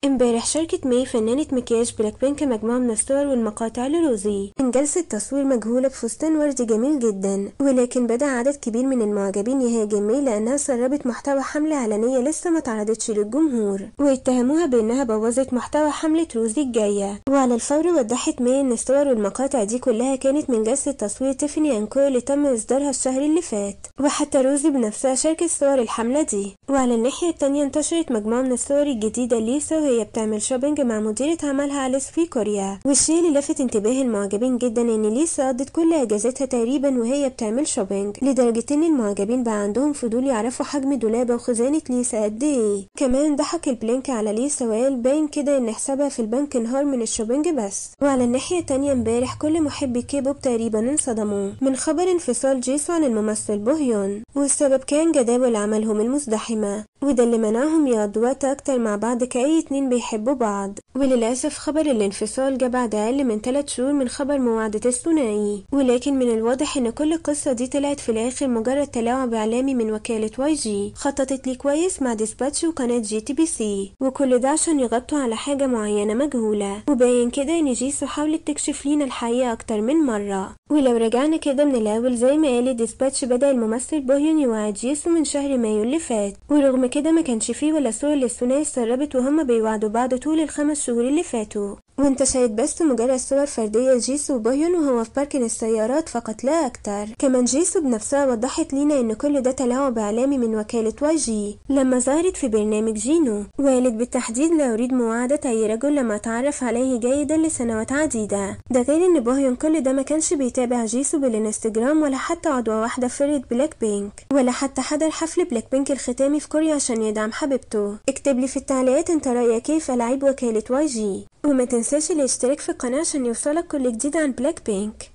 امبارح شاركت ماي فنانة مكياج بلاك بينك مجموعة من الصور والمقاطع لروزي من جلسة تصوير مجهولة بفستان وردي جميل جدا ولكن بدأ عدد كبير من المعجبين يهاجم ماي لأنها سربت محتوى حملة إعلانية لسه ما اتعرضتش للجمهور واتهموها بأنها بوظت محتوى حملة روزي الجاية وعلى الفور وضحت ماي إن الصور والمقاطع دي كلها كانت من جلسة تصوير تيفاني أنكو اللي تم إصدارها الشهر اللي فات وحتى روزي بنفسها شاركت صور الحملة دي وعلى الناحية التانية انتشرت مجموعة من الصور الجديدة ليسا وهي بتعمل شوبينج مع مديرة عملها أليس في كوريا والشيء اللي لفت انتباه المعجبين جدا ان ليسا قضت كل اجازتها تقريبا وهي بتعمل شوبينج لدرجة ان المعجبين بقى عندهم فضول يعرفوا حجم دولابة وخزانة ليسا قد ايه كمان ضحك البلينك على ليسا وقال باين كده ان حسابها في البنك انهار من الشوبينج بس وعلى الناحية التانية امبارح كل محبي كيبوب تقريبا انصدموا من خبر انفصال جيسو عن الممثل بوهيون والسبب كان جداول عملهم المزدحمة وده اللي منعهم يقضوا وقت أكتر مع بعض كأي اتنين بيحبوا بعض وللأسف خبر الانفصال جه بعد أقل من 3 شهور من خبر مواعدة الثنائي ولكن من الواضح إن كل القصة دي طلعت في الآخر مجرد تلاعب إعلامي من وكالة واي جي خططت ليه كويس مع ديسباتش وقناة جي تي بي سي وكل ده عشان يغطوا على حاجة معينة مجهولة وباين كده إن جيسو حاولت تكشف لينا الحقيقة أكتر من مرة ولو رجعنا كده من الأول زي ما قال ديسباتش بدأ الممثل بوهيون يوعد جيسو من شهر مايو اللي فات ورغم كده ما كانش فيه ولا صور للثنائي اتسربت وهما بيوعدوا بعض طول الخمس شهور اللي فاتوا وانتشرت بس مجرد صور فردية جيسو وبوهيون وهو في باركن السيارات فقط لا أكتر كمان جيسو بنفسها وضحت لينا إن كل ده تلاعب إعلامي من وكالة واي جي لما ظهرت في برنامج جينو وقالت بالتحديد لا أريد مواعدة أي رجل لما أتعرف عليه جيدا لسنوات عديدة ده غير إن بوهيون كل ده ما كانش بيتابع جيسو بالانستجرام ولا حتى عضوة واحدة في فرقة بلاك بينك ولا حتى حضر حفل بلاك بينك الختامي في كوريا عشان يدعم حبيبته اكتب لي في التعليقات انت رأيك كيف ألعاب وكالة واي جي وما تنساش الاشتراك في القناة عشان يوصلك كل جديد عن بلاك بينك